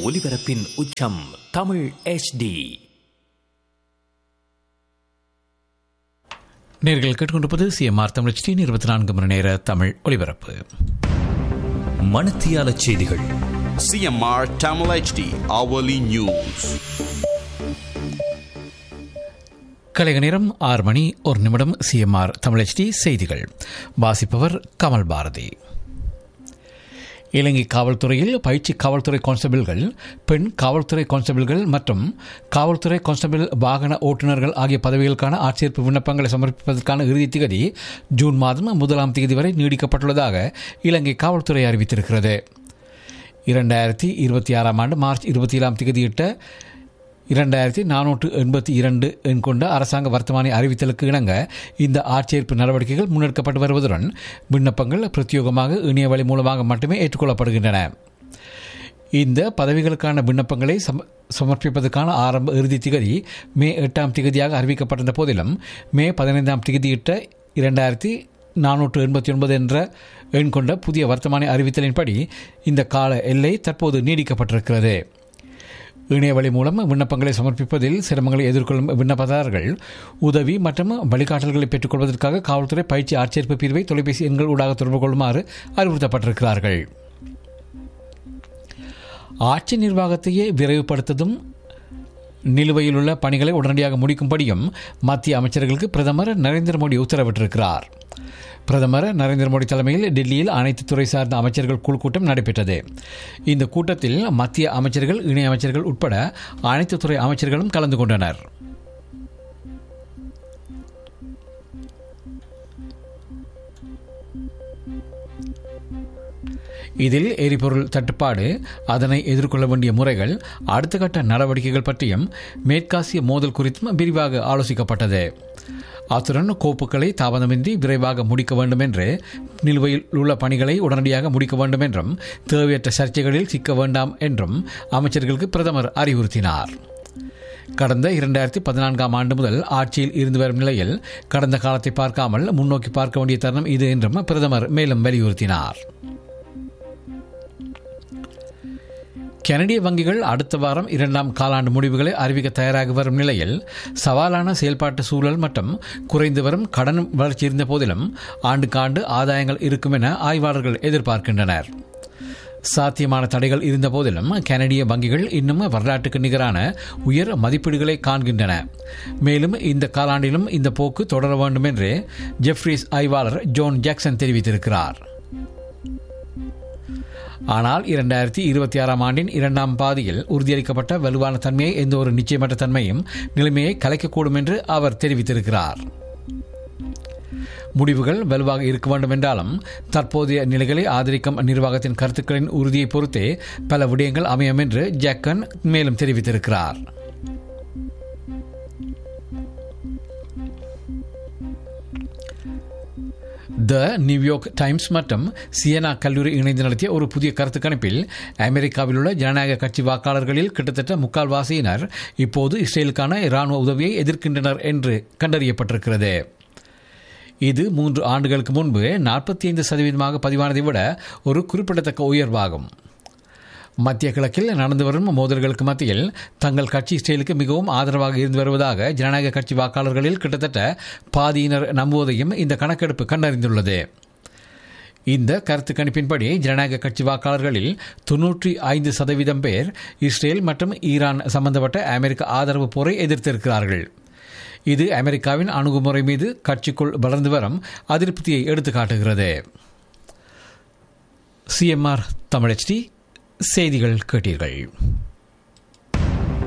ஒலிபரப்பின் உச்சம் தமிழ் HD நேர்கள் கேட்டுக்கொண்டிருப்பது சிஎம்ஆர் தமிழ் டி இருபத்தி நான்கு மணி நேர தமிழ் ஒலிபரப்பு மணத்தியால செய்திகள் CMR Tamil HD hourly news. கலைக நேரம் ஆறு மணி ஒரு நிமிடம் சிஎம்ஆர் தமிழ் டி செய்திகள் வாசிப்பவர் கமல் பாரதி இலங்கை காவல்துறையில் பயிற்சி காவல்துறை கான்ஸ்டபிள்கள் பெண் காவல்துறை கான்ஸ்டபிள்கள் மற்றும் காவல்துறை கான்ஸ்டபிள் வாகன ஓட்டுநர்கள் ஆகிய பதவிகளுக்கான ஆட்சேர்ப்பு விண்ணப்பங்களை சமர்ப்பிப்பதற்கான இறுதி திகதி ஜூன் மாதம் முதலாம் தேதி வரை நீடிக்கப்பட்டுள்ளதாக இலங்கை காவல்துறை அறிவித்திருக்கிறது இரண்டாயிரத்தி இருபத்தி ஆறாம் ஆண்டு மார்ச் இருபத்தி ஏழாம் திகதியிட்ட இரண்டாயிரத்தி நானூற்று எண்பத்தி இரண்டு எண் கொண்ட அரசாங்க வர்த்தமானி அறிவித்தலுக்கு இணங்க இந்த ஆட்சேர்ப்பு நடவடிக்கைகள் முன்னெடுக்கப்பட்டு வருவதுடன் விண்ணப்பங்கள் பிரத்யேகமாக இணைய வழி மூலமாக மட்டுமே ஏற்றுக்கொள்ளப்படுகின்றன இந்த பதவிகளுக்கான விண்ணப்பங்களை சம சமர்ப்பிப்பதற்கான ஆரம்ப இறுதி திகதி மே எட்டாம் திகதியாக அறிவிக்கப்பட்டிருந்த போதிலும் மே பதினைந்தாம் திகதியிட்ட இரண்டாயிரத்தி நானூற்று எண்பத்தி ஒன்பது என்ற எண் கொண்ட புதிய வர்த்தமானி அறிவித்தலின்படி இந்த கால எல்லை தற்போது நீடிக்கப்பட்டிருக்கிறது இணையவழி மூலம் விண்ணப்பங்களை சமர்ப்பிப்பதில் சிரமங்களை எதிர்கொள்ளும் விண்ணப்பதாரர்கள் உதவி மற்றும் வழிகாட்டல்களை பெற்றுக்கொள்வதற்காக காவல்துறை பயிற்சி ஆட்சேர்ப்பு பிரிவை தொலைபேசி எண்கள் ஊடாக தொடர்பு கொள்ளுமாறு அறிவுறுத்தப்பட்டிருக்கிறார்கள் ஆட்சி நிர்வாகத்தையே விரைவுபடுத்ததும் நிலுவையில் உள்ள பணிகளை உடனடியாக முடிக்கும்படியும் மத்திய அமைச்சர்களுக்கு பிரதமர் நரேந்திர மோடி உத்தரவிட்டிருக்கிறார் பிரதமர் நரேந்திர மோடி தலைமையில் டெல்லியில் அனைத்து துறை சார்ந்த அமைச்சர்கள் குழு கூட்டம் நடைபெற்றது இந்த கூட்டத்தில் மத்திய அமைச்சர்கள் இணை அமைச்சர்கள் உட்பட அனைத்து துறை அமைச்சர்களும் கலந்து கொண்டனர் இதில் எரிபொருள் தட்டுப்பாடு அதனை எதிர்கொள்ள வேண்டிய முறைகள் அடுத்த கட்ட நடவடிக்கைகள் பற்றியும் மேற்காசிய மோதல் குறித்தும் விரிவாக ஆலோசிக்கப்பட்டது அத்துடன் கோப்புகளை தாமதமின்றி விரைவாக முடிக்க வேண்டும் என்று நிலுவையில் உள்ள பணிகளை உடனடியாக முடிக்க வேண்டும் என்றும் தேவையற்ற சர்ச்சைகளில் சிக்க வேண்டாம் என்றும் அமைச்சர்களுக்கு பிரதமர் அறிவுறுத்தினார் கடந்த இரண்டாயிரத்தி பதினான்காம் ஆண்டு முதல் ஆட்சியில் இருந்து வரும் நிலையில் கடந்த காலத்தை பார்க்காமல் முன்னோக்கி பார்க்க வேண்டிய தருணம் இது என்றும் பிரதமர் மேலும் வலியுறுத்தினார் கனடிய வங்கிகள் அடுத்த வாரம் இரண்டாம் காலாண்டு முடிவுகளை அறிவிக்க தயாராகி வரும் நிலையில் சவாலான செயல்பாட்டு சூழல் மற்றும் குறைந்து வரும் கடன் வளர்ச்சி இருந்த போதிலும் ஆண்டுக்காண்டு ஆதாயங்கள் இருக்கும் என ஆய்வாளர்கள் எதிர்பார்க்கின்றனர் சாத்தியமான தடைகள் இருந்த போதிலும் கனடிய வங்கிகள் இன்னும் வரலாற்றுக்கு நிகரான உயர் மதிப்பீடுகளை காண்கின்றன மேலும் இந்த காலாண்டிலும் இந்த போக்கு தொடர வேண்டும் என்று ஜெஃப்ரிஸ் ஆய்வாளர் ஜோன் ஜாக்சன் தெரிவித்திருக்கிறார் ஆனால் இரண்டாயிரத்தி இருபத்தி ஆறாம் ஆண்டின் இரண்டாம் பாதியில் உறுதியளிக்கப்பட்ட வலுவான தன்மையை எந்த ஒரு நிச்சயமற்ற தன்மையும் நிலைமையை கலைக்கக்கூடும் என்று அவர் தெரிவித்திருக்கிறார் முடிவுகள் வலுவாக இருக்க வேண்டும் என்றாலும் தற்போதைய நிலைகளை ஆதரிக்கும் நிர்வாகத்தின் கருத்துக்களின் உறுதியை பொறுத்தே பல விடயங்கள் அமையும் என்று ஜாக்கன் மேலும் தெரிவித்திருக்கிறார் த நியூயார்க் டைம்ஸ் மற்றும் சியனா கல்லூரி இணைந்து நடத்திய ஒரு புதிய கருத்து கணிப்பில் அமெரிக்காவில் உள்ள ஜனநாயக கட்சி வாக்காளர்களில் கிட்டத்தட்ட முக்கால்வாசியினர் இப்போது இஸ்ரேலுக்கான இராணுவ உதவியை எதிர்க்கின்றனர் என்று கண்டறியப்பட்டிருக்கிறது இது மூன்று ஆண்டுகளுக்கு முன்பு நாற்பத்தி ஐந்து சதவீதமாக பதிவானதை விட ஒரு குறிப்பிடத்தக்க உயர்வாகும் மத்திய கிழக்கில் நடந்து வரும் மோதல்களுக்கு மத்தியில் தங்கள் கட்சி இஸ்ரேலுக்கு மிகவும் ஆதரவாக இருந்து வருவதாக ஜனநாயக கட்சி வாக்காளர்களில் கிட்டத்தட்ட பாதியினர் நம்புவதையும் இந்த கணக்கெடுப்பு கண்டறிந்துள்ளது இந்த கருத்து கணிப்பின்படி ஜனநாயக கட்சி வாக்காளர்களில் தொன்னூற்றி ஐந்து சதவீதம் பேர் இஸ்ரேல் மற்றும் ஈரான் சம்பந்தப்பட்ட அமெரிக்க ஆதரவு போரை எதிர்த்திருக்கிறார்கள் இது அமெரிக்காவின் அணுகுமுறை மீது கட்சிக்குள் வளர்ந்து வரும் அதிருப்தியை எடுத்துக்காட்டுகிறது சிஎம்ஆர் தமிழச்டி செய்திகள் கேட்டீர்கள்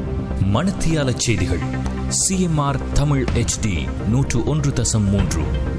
மணத்தியால செய்திகள் சிஎம்ஆர் தமிழ் HD நூற்று ஒன்று தசம் மூன்று